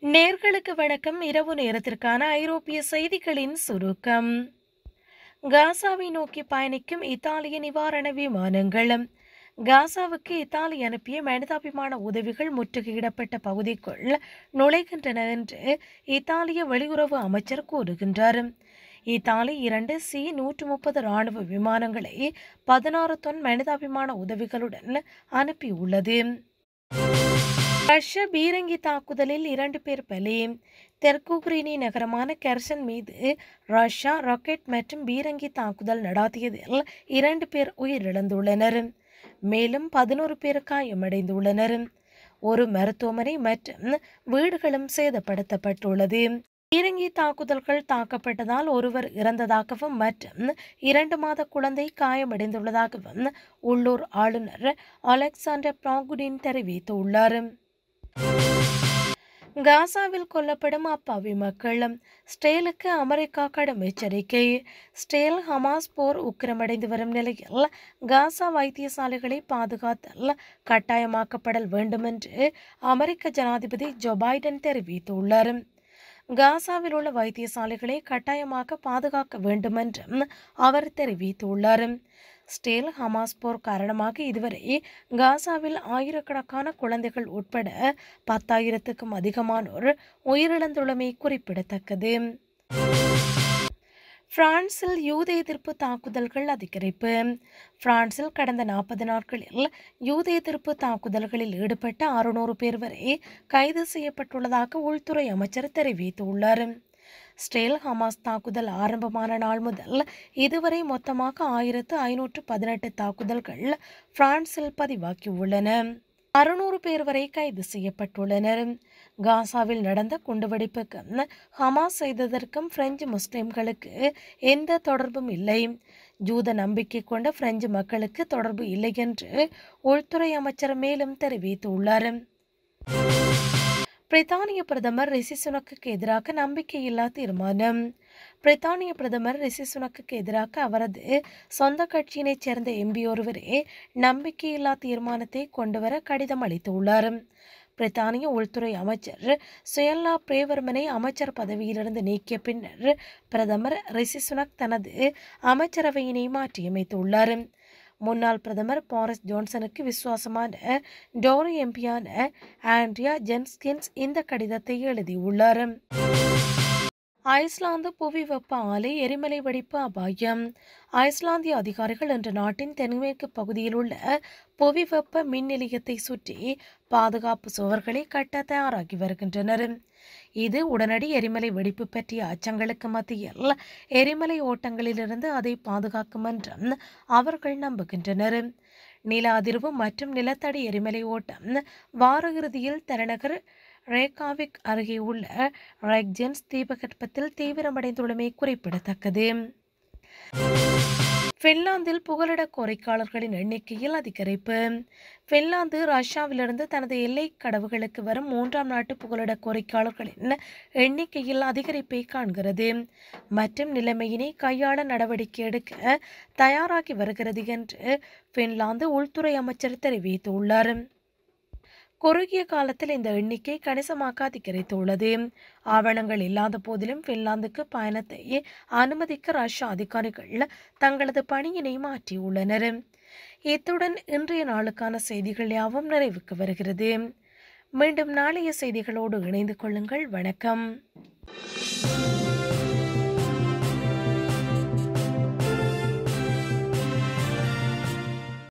நேர்களுக்கு வணக்கம் இரவு நேரத்திற்கான ஐரோப்பிய செய்திகளின் சுருக்கம் காசாவை நோக்கி பயணிக்கும் இத்தாலிய நிவாரண விமானங்கள் காசாவுக்கு இத்தாலி அனுப்பிய மனிதாபிமான உதவிகள் முற்றுகையிடப்பட்ட பகுதிக்குள் நுழைகின்றன என்று இத்தாலிய வெளியுறவு அமைச்சர் கூறுகின்றார் இத்தாலி இரண்டு சி நூற்று முப்பது இராணுவ விமானங்களை பதினாறு தொன் மனிதாபிமான உதவிகளுடன் அனுப்பியுள்ளது ரஷ்ய பீரங்கி தாக்குதலில் இரண்டு பேர் பலி தெற்குக்ரீனி நகரமான கெர்சன் மீது ரஷ்யா ராக்கெட் மற்றும் பீரங்கி தாக்குதல் நடாத்தியதில் இரண்டு பேர் உயிரிழந்துள்ளனர் மேலும் பதினோரு பேர் காயமடைந்துள்ளனர் ஒரு மருத்துவமனை மற்றும் வீடுகளும் சேதப்படுத்தப்பட்டுள்ளது பீரங்கி தாக்குதல்கள் தாக்கப்பட்டதால் ஒருவர் இறந்ததாகவும் மற்றும் இரண்டு மாத குழந்தை காயமடைந்துள்ளதாகவும் உள்ளூர் ஆளுநர் அலெக்சாண்டர் ப்ராகுடின் தெரிவித்துள்ளார் காசாவில் கொல்லப்படும் அப்பாவி மக்கள் ஸ்டேலுக்கு அமெரிக்கா கடும் எச்சரிக்கை ஸ்டேல் ஹமாஸ் போர் உக்கிரமடைந்து வரும் நிலையில் காசா வைத்தியசாலைகளை பாதுகாத்தல் கட்டாயமாக்கப்படல் வேண்டும் என்று அமெரிக்க ஜனாதிபதி ஜோ பைடன் தெரிவித்துள்ளார் காசாவில் உள்ள வைத்தியசாலைகளை கட்டாயமாக பாதுகாக்க வேண்டும் என்றும் அவர் தெரிவித்துள்ளார் ஸ்டேல் ஹமாஸ் போர் காரணமாக இதுவரை காசாவில் ஆயிரக்கணக்கான குழந்தைகள் உட்பட பத்தாயிரத்துக்கும் அதிகமானோர் உயிரிழந்துள்ளமை குறிப்பிடத்தக்கது பிரான்சில் யூத எதிர்ப்பு தாக்குதல்கள் அதிகரிப்பு பிரான்சில் கடந்த நாற்பது நாட்களில் யூத எதிர்ப்பு தாக்குதல்களில் ஈடுபட்ட அறுநூறு பேர் வரை கைது செய்யப்பட்டுள்ளதாக உள்துறை அமைச்சர் தெரிவித்துள்ளார் ஸ்டேல் ஹமாஸ் தாக்குதல் ஆரம்பமான நாள் முதல் இதுவரை மொத்தமாக ஆயிரத்து ஐநூற்று பதினெட்டு தாக்குதல்கள் பிரான்சில் பதிவாகியுள்ளன அறுநூறு பேர் வரை கைது செய்யப்பட்டுள்ளனர் காசாவில் நடந்த குண்டுவெடிப்புக்கும் ஹமாஸ் செய்ததற்கும் பிரெஞ்சு முஸ்லிம்களுக்கு எந்த தொடர்பும் இல்லை ஜூத நம்பிக்கை கொண்ட பிரெஞ்சு மக்களுக்கு தொடர்பு இல்லை என்று உள்துறை அமைச்சர் மேலும் தெரிவித்துள்ளார் பிரித்தானிய பிரதமர் ரிஷி சுனக்குக்கு எதிராக நம்பிக்கையில்லா தீர்மானம் பிரித்தானிய பிரதமர் ரிஷி சுனக்குக்கு எதிராக அவரது சொந்த கட்சியினைச் சேர்ந்த எம்பி ஒருவரே நம்பிக்கையில்லா தீர்மானத்தை கொண்டுவர கடிதம் அளித்துள்ளார் பிரித்தானிய உள்துறை அமைச்சர் சுயல்லா பிரேவர்மனை அமைச்சர் பதவியிலிருந்து நீக்கிய பின்னர் பிரதமர் ரிஷி சுனக் தனது அமைச்சரவையினை மாற்றியமைத்துள்ளார் முன்னாள் பிரதமர் பாரிஸ் ஜான்சனுக்கு விசுவாசமான டோரி எம்பியான ஆண்ட்ரியா ஜென்ஸ்கின்ஸ் இந்த கடிதத்தை எழுதியுள்ளார் ஐஸ்லாந்து புவி வெப்ப ஆலை எரிமலை வெடிப்பு அபாயம் ஐஸ்லாந்திய அதிகாரிகள் இன்று நாட்டின் தென்மேற்கு பகுதியில் உள்ள புவி வெப்ப மின் நிலையத்தை சுற்றி பாதுகாப்பு சுவர்களை கட்ட தயாராகி வருகின்றனர் இது உடனடி எரிமலை வெடிப்பு பற்றிய அச்சங்களுக்கு மத்தியில் எரிமலை ஓட்டங்களிலிருந்து அதை பாதுகாக்கும் என்றும் அவர்கள் நம்புகின்றனர் நில அதிர்வு மற்றும் நிலத்தடி எரிமலை ஓட்டம் வார இறுதியில் தலைநகர் ரேகாவிக் அருகே உள்ள ரெக்ஜென்ஸ் தீபகற்பத்தில் தீவிரமடைந்துள்ளமை குறிப்பிடத்தக்கது பின்லாந்தில் புகலிட கோரிக்கையாளர்களின் எண்ணிக்கையில் அதிகரிப்பு பின்லாந்து ரஷ்யாவிலிருந்து தனது எல்லை கடவுகளுக்கு வரும் மூன்றாம் நாட்டு புகலிட கோரிக்கையாளர்களின் எண்ணிக்கையில் அதிகரிப்பை காண்கிறது மற்றும் நிலைமையினை கையாள நடவடிக்கை எடுக்க தயாராகி வருகிறது என்று பின்லாந்து உள்துறை அமைச்சர் தெரிவித்துள்ளார் குறுகிய காலத்தில் இந்த எண்ணிக்கை கணிசமாக அதிகரித்துள்ளது ஆவணங்கள் இல்லாத போதிலும் பின்லாந்துக்கு பயணத்தை அனுமதிக்க ரஷ்ய அதிகாரிகள் தங்களது பணியினை மாற்றியுள்ளனர் இத்துடன் இன்றைய நாளுக்கான செய்திகள் யாவும் நிறைவுக்கு வருகிறது மீண்டும் நாளைய செய்திகளோடு இணைந்து கொள்ளுங்கள் வணக்கம்